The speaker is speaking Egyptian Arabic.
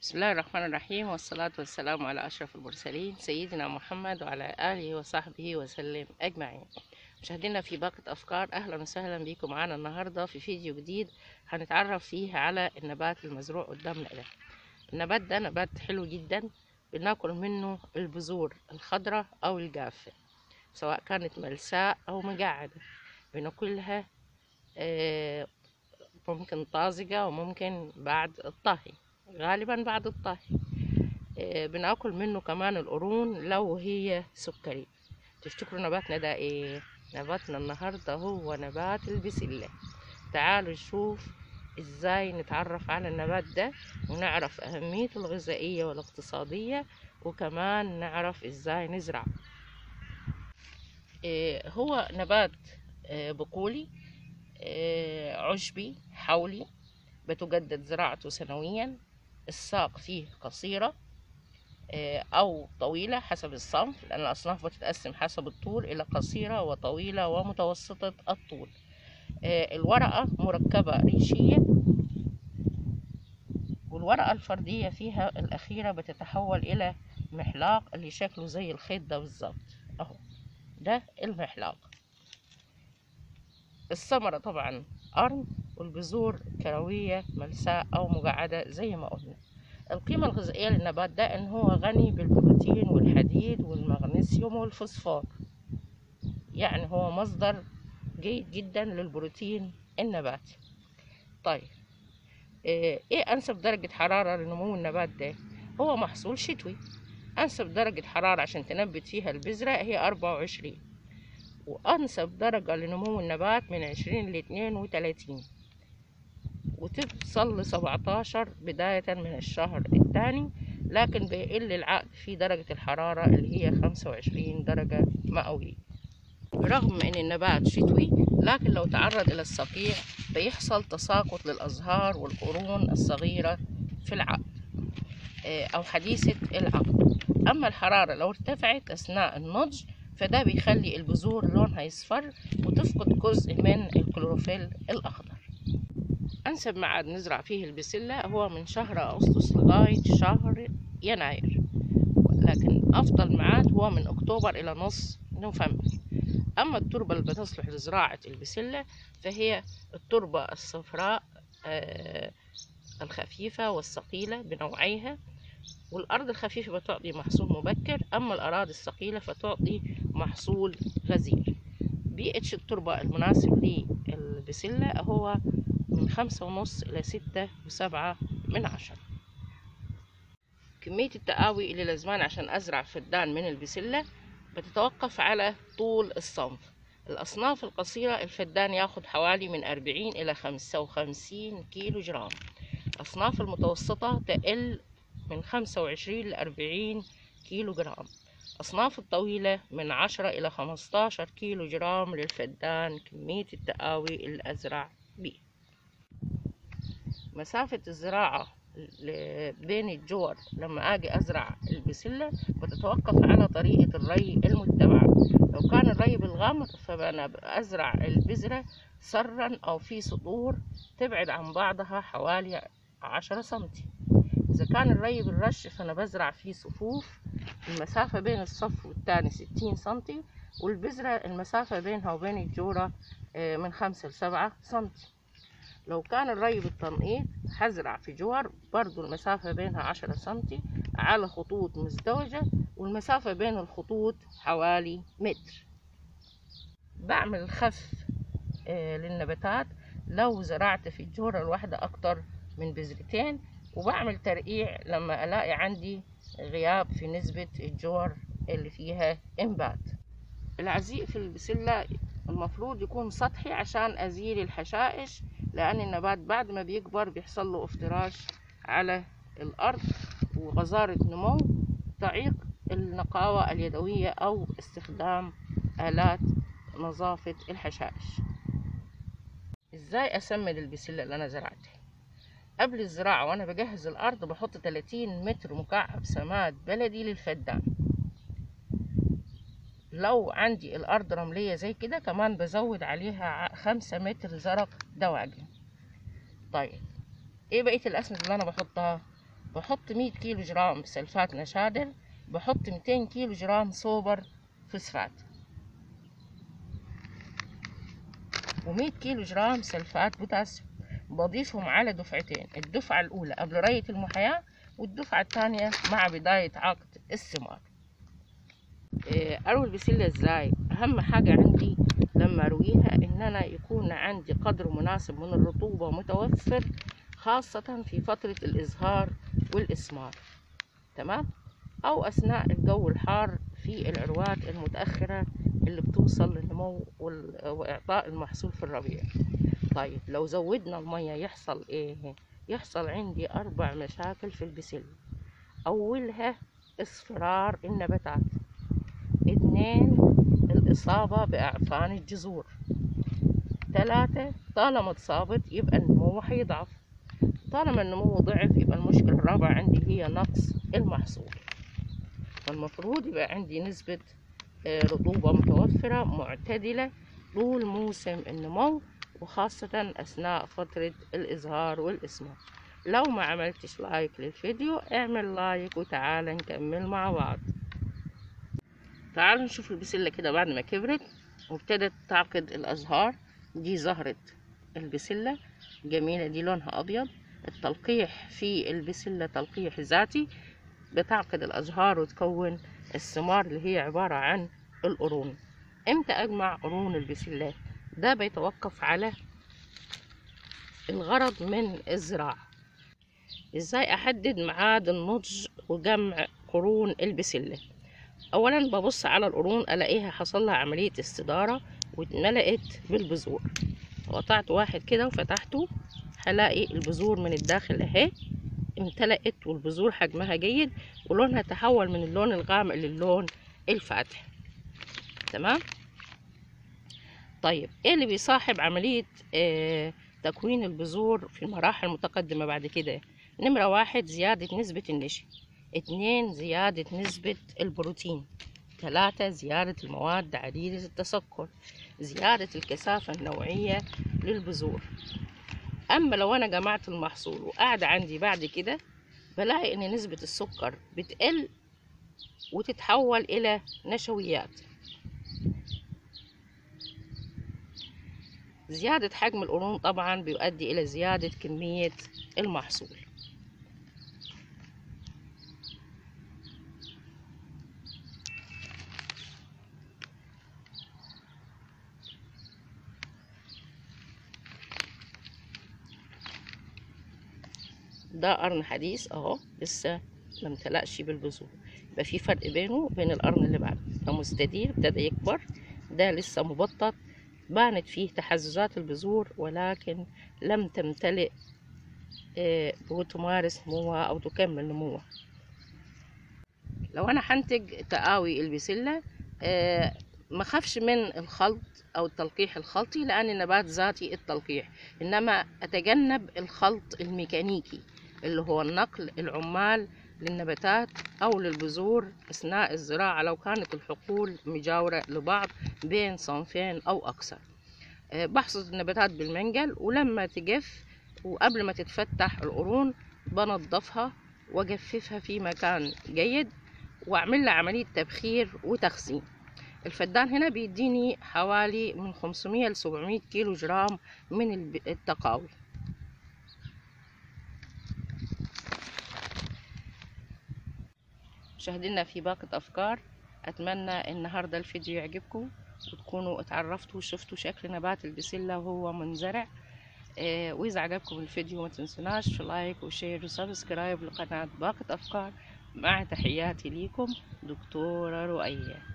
بسم الله الرحمن الرحيم والصلاة والسلام على أشرف المرسلين سيدنا محمد وعلى آله وصحبه وسلم أجمعين مشاهدينا في باقة أفكار أهلا وسهلا بكم معنا النهاردة في فيديو جديد هنتعرف فيه على النبات المزروع قدامنا ده النبات ده نبات حلو جدا بناكل منه البذور الخضراء أو الجافة سواء كانت ملساء أو مجعدة بناكلها آه، ممكن طازجة وممكن بعد الطهي غالبا بعد الطهي آه، بناكل منه كمان القرون لو هي سكري تفتكروا نباتنا ده ايه نباتنا النهاردة هو نبات البسلة تعالوا نشوف ازاي نتعرف على النبات ده ونعرف اهميته الغذائية والاقتصادية وكمان نعرف ازاي نزرع آه، هو نبات آه، بقولي آه، عشبي حولي بتجدد زراعته سنويا الساق فيه قصيرة آه، أو طويلة حسب الصنف لأن الأصناف بتتقسم حسب الطول إلى قصيرة وطويلة ومتوسطة الطول آه، الورقة مركبة ريشية والورقة الفردية فيها الأخيرة بتتحول إلى محلاق اللي شكله زي الخيط ده بالظبط أهو ده المحلاق الثمرة طبعا قرن والبذور كروية ملساء أو مجعدة زي ما قلنا القيمة الغذائية للنبات ده إن هو غني بالبروتين والحديد والمغنيسيوم والفوسفور يعني هو مصدر جيد جدا للبروتين النباتي طيب إيه إيه أنسب درجة حرارة لنمو النبات ده هو محصول شتوي أنسب درجة حرارة عشان تنبت فيها البذرة هي أربعة وعشرين وأنسب درجة لنمو النبات من عشرين لاتنين وتلاتين وتوصل لسبعتاشر بداية من الشهر الثاني لكن بيقل العقد في درجة الحرارة اللي هي خمسة وعشرين درجة مئوية رغم ان النبات شتوي لكن لو تعرض الى الصقيع بيحصل تساقط للازهار والقرون الصغيرة في العقد آه، او حديثة العقد اما الحرارة لو ارتفعت اثناء النضج فده بيخلي البذور لونها يصفر وتفقد جزء من الكلوروفيل الاخضر انسب ميعاد نزرع فيه البسلة هو من شهر اغسطس لغاية شهر يناير لكن افضل ميعاد هو من اكتوبر الى نص نوفمبر أما التربة اللي بتصلح لزراعة البسلة فهي التربة الصفراء آه، الخفيفة والثقيلة بنوعيها والأرض الخفيفة بتعطي محصول مبكر أما الأراضي الثقيلة فتعطي محصول غزير بي اتش التربة المناسب للبسلة هو من خمسة ونص إلى ستة وسبعة من عشرة كمية التقاوي اللي لازمان عشان أزرع فدان من البسلة بتتوقف على طول الصنف الأصناف القصيرة الفدان ياخد حوالي من أربعين إلى خمسة وخمسين كيلو جرام الأصناف المتوسطة تقل من خمسة وعشرين لأربعين كيلو جرام الأصناف الطويلة من عشرة إلى خمستاشر كيلو جرام للفدان كمية التقاوي اللي أزرع بيه مسافة الزراعة ل- بين الجور لما اجي ازرع البسله بتتوقف على طريقه الري المتبعه لو كان الري بالغمر فانا ازرع البذره سرا او في سطور تبعد عن بعضها حوالي عشرة سنتي اذا كان الري بالرش فانا بزرع في صفوف المسافه بين الصف والتاني ستين سنتي والبذره المسافه بينها وبين الجوره آه، من خمسة لسبعة سنتي لو كان الري بالتنقيط هزرع في جوار برضو المسافة بينها عشرة سنتي على خطوط مزدوجة والمسافة بين الخطوط حوالي متر بعمل الخف آه، للنباتات لو زرعت في الجورة الواحدة أكتر من بذرتين وبعمل ترقيع لما ألاقي عندي غياب في نسبة الجور اللي فيها إنبات العزيق في البسلة المفروض يكون سطحي عشان أزيل الحشائش لأن النبات بعد ما بيكبر بيحصل له افتراش على الأرض وغزارة نمو تعيق النقاوة اليدوية أو استخدام آلات نظافة الحشائش إزاي أسمد البسلة اللي أنا زرعتها قبل الزراعة وأنا بجهز الأرض بحط 30 متر مكعب سماد بلدي للفدان لو عندي الأرض رملية زي كده كمان بزود عليها ع- خمسة متر زرق دواجن طيب ايه بقية الأسمدة اللي أنا بحطها بحط مية كيلو جرام سلفات نشادر بحط ميتين كيلو جرام سوبر فوسفات ومية كيلو جرام سلفات بوتاسيوم بضيفهم على دفعتين الدفعة الأولى قبل رية المحياة والدفعة الثانية مع بداية عقد الثمار إيه، أروي البسلة ازاي أهم حاجة عندي لما أرويها إن أنا يكون عندي قدر مناسب من الرطوبة متوفر خاصة في فترة الإزهار والإسمار تمام أو أثناء الجو الحار في العروات المتأخرة اللي بتوصل للنمو وال- وإعطاء المحصول في الربيع طيب لو زودنا المية يحصل إيه؟ يحصل عندي أربع مشاكل في البسل أولها اصفرار النباتات اتنين الإصابة بأعفان الجذور تلاتة طالما اتصابت يبقى النمو هيضعف طالما النمو ضعف يبقى المشكلة الرابعة عندي هي نقص المحصول فالمفروض يبقى عندي نسبة آه، رطوبة متوفرة معتدلة طول موسم النمو وخاصة أثناء فترة الإزهار والإسمار لو ما عملتش لايك للفيديو اعمل لايك وتعال نكمل مع بعض تعالوا نشوف البسلة كده بعد ما كبرت وابتدت تعقد الأزهار دي زهرة البسلة جميلة دي لونها أبيض التلقيح في البسلة تلقيح ذاتي بتعقد الأزهار وتكون الثمار اللي هي عبارة عن القرون امتى أجمع قرون البسلات ده بيتوقف على الغرض من الزراعة ازاي احدد ميعاد النضج وجمع قرون البسلة اولا ببص على القرون الاقيها حصل لها عملية استدارة واتملأت بالبذور قطعت واحد كده وفتحته هلاقي البذور من الداخل اهي امتلأت والبذور حجمها جيد ولونها تحول من اللون الغامق للون الفاتح تمام طيب ايه اللي بيصاحب عملية آه تكوين البذور في المراحل المتقدمة بعد كده نمرة واحد زيادة نسبة النشا اتنين زيادة نسبة البروتين ثلاثة زيادة المواد عديدة التسكر زيادة الكثافة النوعية للبذور أما لو أنا جمعت المحصول وقاعدة عندي بعد كده بلاقي إن نسبة السكر بتقل وتتحول إلى نشويات زيادة حجم القرون طبعا بيؤدي إلى زيادة كمية المحصول ده قرن حديث اهو لسه ما امتلأش بالبذور يبقى في فرق بينه وبين القرن اللي بعده ده مستدير ابتدى يكبر ده لسه مبطط بانت فيه تحززات البذور ولكن لم تمتلئ آه، وتمارس نموها أو تكمل نموها لو أنا هنتج تقاوي البسلة آه، ما خافش من الخلط أو التلقيح الخلطي لأن النبات ذاتي التلقيح إنما أتجنب الخلط الميكانيكي اللي هو النقل العمال للنباتات أو للبذور أثناء الزراعة لو كانت الحقول مجاورة لبعض بين صنفين أو أكثر آه، بحصد النباتات بالمنجل ولما تجف وقبل ما تتفتح القرون بنضفها واجففها في مكان جيد واعمل لها عملية تبخير وتخزين الفدان هنا بيديني حوالي من 500 ل 700 كيلو جرام من الب- التقاوي مشاهدينا في باقة أفكار أتمنى النهاردة الفيديو يعجبكم وتكونوا اتعرفتوا وشفتوا شكل نبات البسلة وهو منزرع آه، وإذا عجبكم الفيديو ما تنسوناش في لايك وشير وسبسكرايب لقناة باقة أفكار مع تحياتي ليكم دكتورة رؤية